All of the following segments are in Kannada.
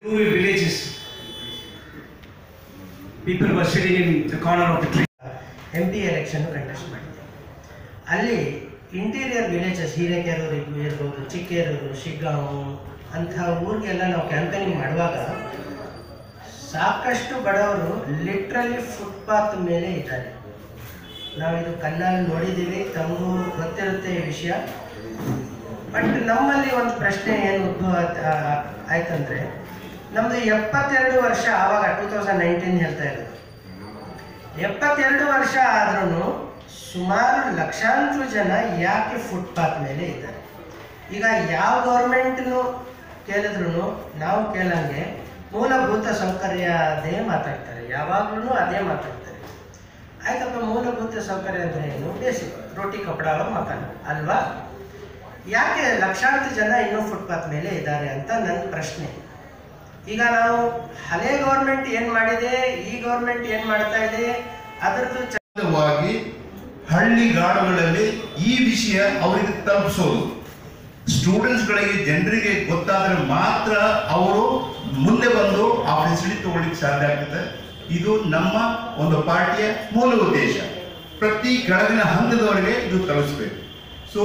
Two villages. People were sitting in the corner of the tree. M P election contest ಮಾಡಿದ್ದೆ ಅಲ್ಲಿ ಇಂಟೀರಿಯರ್ ವಿಲೇಜಸ್ ಹಿರೇಕೆರೂರು ಇರ್ಬೋದು ಚಿಕ್ಕೇರೂರು ಶಿಗ್ಗಾಂವು ಅಂಥ ಊರಿಗೆಲ್ಲ ನಾವು ಕ್ಯಾಂಪೇನಿಂಗ್ ಮಾಡುವಾಗ ಸಾಕಷ್ಟು ಬಡವರು ಲಿಟ್ರಲಿ ಫುಟ್ಪಾತ್ ಮೇಲೆ ಇದ್ದಾರೆ ನಾವಿದು ಕಣ್ಣಲ್ಲಿ ನೋಡಿದ್ದೀವಿ ತಮಗೂ ಗೊತ್ತಿರುತ್ತೆ ಈ ವಿಷಯ ಬಟ್ ನಮ್ಮಲ್ಲಿ ಒಂದು ಪ್ರಶ್ನೆ ಏನು ಉದ್ಭವ ಆ- ಆಯ್ತಂದ್ರೆ ನಮ್ಮದು ಎಪ್ಪತ್ತೆರಡು ವರ್ಷ ಆವಾಗ ಟೂ ತೌಸಂಡ್ ನೈನ್ಟೀನ್ ಹೇಳ್ತಾ ಇರೋದು ಎಪ್ಪತ್ತೆರಡು ವರ್ಷ ಆದ್ರೂ ಸುಮಾರು ಲಕ್ಷಾಂತರ ಜನ ಯಾಕೆ ಫುಟ್ಪಾತ್ ಮೇಲೆ ಇದ್ದಾರೆ ಈಗ ಯಾವ ಗೌರ್ಮೆಂಟ್ನು ಕೇಳಿದ್ರು ನಾವು ಕೇಳಂಗೆ ಮೂಲಭೂತ ಸೌಕರ್ಯ ಅದೇ ಮಾತಾಡ್ತಾರೆ ಯಾವಾಗಲೂ ಅದೇ ಮಾತಾಡ್ತಾರೆ ಆಯ್ತಪ್ಪ ಮೂಲಭೂತ ಸೌಕರ್ಯ ಅಂದರೆ ಏನು ಬೇಸಿಕ್ ರೋಟಿ ಕಪಡ ಮಕಾನ ಅಲ್ವಾ ಯಾಕೆ ಲಕ್ಷಾಂತರ ಜನ ಇನ್ನೂ ಫುಟ್ಪಾತ್ ಮೇಲೆ ಇದ್ದಾರೆ ಅಂತ ನನ್ನ ಪ್ರಶ್ನೆ ಈಗ ನಾವು ಹಳೆ ಗೌರ್ಮೆಂಟ್ ಏನು ಮಾಡಿದೆ ಈ ಗೌರ್ಮೆಂಟ್ ಏನು ಮಾಡ್ತಾ ಇದೆ ಅದರದ್ದು ಚ- ವಾಗಿ ಹಳ್ಳಿಗಾಡುಗಳಲ್ಲಿ ಈ ವಿಷಯ ಅವರಿಗೆ ತಲುಪಿಸೋದು ಸ್ಟೂಡೆಂಟ್ಸ್ಗಳಿಗೆ ಜನರಿಗೆ ಗೊತ್ತಾದರೆ ಮಾತ್ರ ಅವರು ಮುಂದೆ ಬಂದು ಆ ಫೆಸಿಲಿಟಿ ತಗೊಳ್ಳಿಕ್ಕೆ ಸಾಧ್ಯ ಆಗ್ತದೆ ಇದು ನಮ್ಮ ಒಂದು ಪಾರ್ಟಿಯ ಮೂಲ ಉದ್ದೇಶ ಪ್ರತಿ ಕೆಳಗಿನ ಹಂತದವರೆಗೆ ಇದು ತಲುಪಿಸ್ಬೇಕು ಸೊ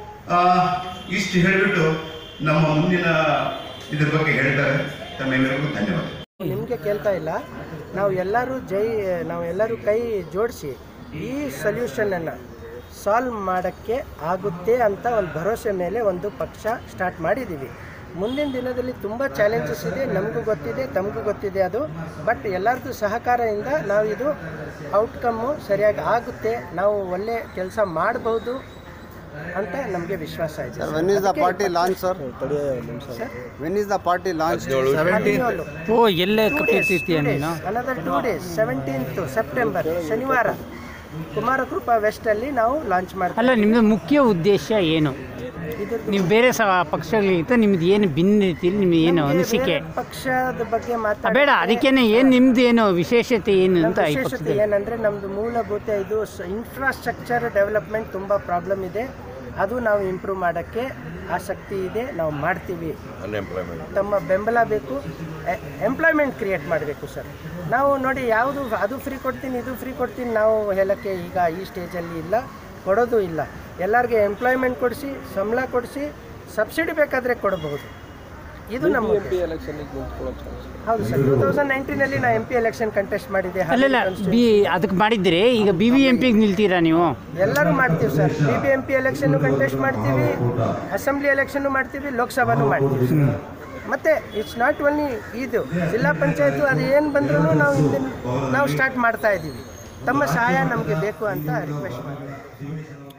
ಇಷ್ಟು ಹೇಳಿಬಿಟ್ಟು ನಮ್ಮ ಮುಂದಿನ ಇದ್ರ ಬಗ್ಗೆ ಹೇಳ್ತಾರೆ ತಮ್ಮೆಲ್ಲರಿಗೂ ಧನ್ಯವಾದ ನಿಮಗೆ ಕೇಳ್ತಾ ಇಲ್ಲ ನಾವು ಎಲ್ಲರೂ ಜೈ ನಾವು ಎಲ್ಲರೂ ಕೈ ಜೋಡಿಸಿ ಈ ಸೊಲ್ಯೂಷನನ್ನು ಸಾಲ್ವ್ ಮಾಡೋಕ್ಕೆ ಆಗುತ್ತೆ ಅಂತ ಒಂದು ಭರವಸೆ ಮೇಲೆ ಒಂದು ಪಕ್ಷ ಸ್ಟಾರ್ಟ್ ಮಾಡಿದ್ದೀವಿ ಮುಂದಿನ ದಿನದಲ್ಲಿ ತುಂಬ ಚಾಲೆಂಜಸ್ ಇದೆ ನಮಗೂ ಗೊತ್ತಿದೆ ತಮಗೂ ಗೊತ್ತಿದೆ ಅದು ಬಟ್ ಎಲ್ಲರದ್ದು ಸಹಕಾರದಿಂದ ನಾವು ಇದು ಔಟ್ಕಮ್ಮು ಸರಿಯಾಗಿ ಆಗುತ್ತೆ ನಾವು ಒಳ್ಳೆ ಕೆಲಸ ಮಾಡಬಹುದು ಅಂತ ನಮಗೆ ವಿಶ್ವಾಸ ಇದೆ Sir, when is the ಅದಕ್ಕೆ party launch, sir? Sir? When is the party launch? ಹದಿನೇಳು. ಓ ಎಲ್ಲೇ Two days, ಕಟ್ಟಿರ್ತೀಯ two days, ನೀನು another two days, 17th September ಶನಿವಾರ ಕುಮಾರಕೃಪಾ ವೆಸ್ಟ್ ಅಲ್ಲಿ ನಾವು ಲಾಂಚ್ ಮಾಡ್ತೀವಿ ಅಲ್ಲ ನಿಮ್ಮದು ಮುಖ್ಯ ಉದ್ದೇಶ ಏನು ಇದ್ರದ್ದು ನೀವು ಬೇರೆ ಸ ಪಕ್ಷಗಳಿಗಿಂತ ನಿಮ್ದು ಏನು ಭಿನ್ನ ರೀತಿಯಲ್ಲಿ ನಿಮ್ದು ಏನು ನಮ್ಗೆ ಅನಿಸಿಕೆ ಬೇರೆ ಪಕ್ಷದ ಬಗ್ಗೆ ಆ, ಮಾತಾಡ ಬೇಡ ಅದಕ್ಕೇನೆ ಏನು ನಿಮ್ದು ಏನು ವಿಶೇಷತೆ ಏನು ಅಂತ ಈ ವಿಶೇಷತೆ ಪಕ್ಷದಲ್ಲಿ ಏನಂದ್ರೆ ನಮ್ದು ಮೂಲಭೂತ ಇದು ಇನ್ಫ್ರಾಸ್ಟ್ರಕ್ಚರ್ ಡೆವಲಪ್ಮೆಂಟ್ ತುಂಬ ಪ್ರಾಬ್ಲಮ್ ಇದೆ ಅದು ನಾವು ಇಂಪ್ರೂವ್ ಮಾಡೋಕ್ಕೆ ಆಸಕ್ತಿ ಇದೆ ನಾವು ಮಾಡ್ತೀವಿ ತಮ್ಮ ಬೆಂಬಲ ಬೇಕು ಎಂಪ್ಲಾಯ್ಮೆಂಟ್ ಕ್ರಿಯೇಟ್ ಮಾಡಬೇಕು ಸರ್ ನಾವು ನೋಡಿ ಯಾವುದು ಅದು ಫ್ರೀ ಕೊಡ್ತೀನಿ ಇದು ಫ್ರೀ ಕೊಡ್ತೀನಿ ನಾವು ಹೇಳೋಕ್ಕೆ ಈಗ ಈ ಸ್ಟೇಜಲ್ಲಿ ಇಲ್ಲ ಕೊಡೋದು ಇಲ್ಲ ಎಲ್ಲರಿಗೆ ಎಂಪ್ಲಾಯ್ಮೆಂಟ್ ಕೊಡಿಸಿ ಸಂಬಳ ಕೊಡಿಸಿ ಸಬ್ಸಿಡಿ ಬೇಕಾದರೆ ಕೊಡಬಹುದು ಇದು ನಮ್ಮ ಉದ್ದೇಶ. ಹೌದು ಸರ್ ಟೂ ತೌಸಂಡ್ ನೈನ್ಟೀನಲ್ಲಿ ನಾ ಎಂ ಪಿ ಎಲೆಕ್ಷನ್ ಕಂಟೆಸ್ಟ್ ಮಾಡಿದ್ದೆ ಅಲ್ಲಲ್ಲ ಬಿ ಅದಕ್ಕೆ ಮಾಡಿದ್ರೆ ಈಗ ಬಿ ವಿ ಎಂ ಪಿಗೆ ನಿಲ್ತೀರಾ ನೀವು ಎಲ್ಲರೂ ಮಾಡ್ತೀವಿ sir B B M P election contest ಮಾಡ್ತೀವಿ ಅಸೆಂಬ್ಲಿ ಎಲೆಕ್ಷನ್ ಮಾಡ್ತೀವಿ ಲೋಕಸಭಾನು ಮಾಡ್ತೀವಿ ಮತ್ತೆ ಇಟ್ಸ್ ನಾಟ್ ಓನ್ಲಿ ಇದು ಜಿಲ್ಲಾ ಪಂಚಾಯತು ಅದು ಏನು ಬಂದ್ರೂ ನಾವು ಹಿಂದಿನ ನಾವು ಸ್ಟಾರ್ಟ್ ಮಾಡ್ತಾ ಇದ್ದೀವಿ ತಮ್ಮ ಸಹಾಯ ನಮಗೆ ಬೇಕು ಅಂತ ರಿಕ್ವೆಸ್ಟ್ ಮಾಡ್ತೀವಿ